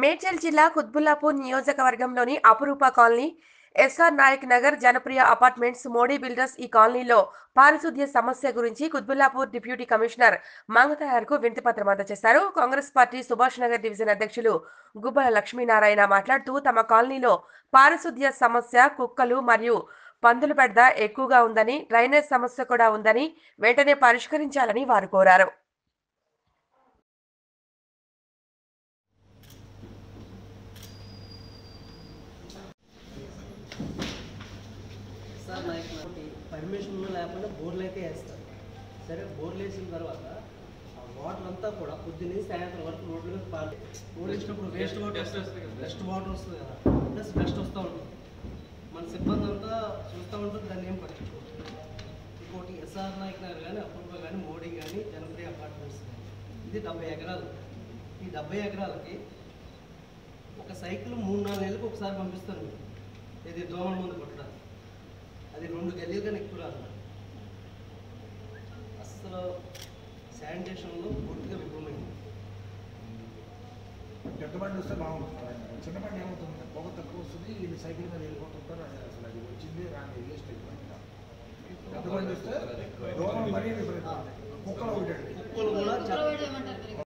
మేడ్చల్ జిల్లా కుత్బుల్లాపూర్ నియోజకవర్గంలోని Apuroopa colony S R Nayak Nagar Janapriya apartments Modi builders ఈ కాలనీలో పారిశుద్ధ్య సమస్య గురించి కుత్బుల్లాపూర్ డిప్యూటీ కమిషనర్ మంగతయార్కు వినతిపత్రం అందజేశారు కాంగ్రెస్ పార్టీ సుభాష్ నగర్ డివిజన్ అధ్యక్షులు గుబ్బల లక్ష్మీనారాయణ మాట్లాడుతూ తమ కాలనీలో పారిశుద్ధ్య సమస్య కుక్కలు మరియు పందుల బెడద ఎక్కువగా ఉందని డ్రైనేజ్ సమస్య కూడా ఉందని వెంటనే పరిష్కరించాలని వారు కోరారు సార్ నాకు ఒకటి పర్మిషన్ లేకుండా బోర్లు అయితే వేస్తారు సరే బోర్లు వేసిన తర్వాత ఆ వాటర్ అంతా కూడా పొద్దున్నే సాయంత్రం వరకు రోడ్ల మీద పాలు బోర్లు వేసినప్పుడు వేస్ట్ వాటర్ వస్తుంది డస్ట్ వాటర్ వస్తుంది కదా ప్లస్ డస్ట్ వస్తూ ఉంటుంది మన సిబ్బంది అంతా చూస్తూ ఉంటుంది దాన్ని ఏం పట్టించుకోవచ్చు ఇంకోటి ఎస్ఆర్ నాయక్ నగర్ కానీ అపూర్వ కానీ మోడీ కానీ జనప్రియ అపార్ట్మెంట్స్ కానీ ఇది డెబ్బై ఎకరాలు ఈ డెబ్బై ఎకరాలకి ఒక సైకిల్ మూడు నాలుగు నెలలకు ఒకసారి పంపిస్తాను మీరు ఇది దోమల మందు కొట్టడానికి అది రెండు గల్లీలు కానీ ఎక్కువ రాదు అస్సలు శానిటేషన్లో పూర్తిగా విఫలమైంది పెద్ద బండి వస్తే బాగుంటుంది చిన్న బండి ఏమవుతుంది పొగ తక్కువ వస్తుంది వీళ్ళు సైకిల్ మీద వెళ్ళిపోతుంటారు అది అసలు అది వచ్చింది రాని వేస్ట్ అయిపోయింది పెద్ద బండి వస్తే దూరం మరీ విపరీతం కుక్కలు ఒకటండి కుక్కలు కూడా చాలా ఆ,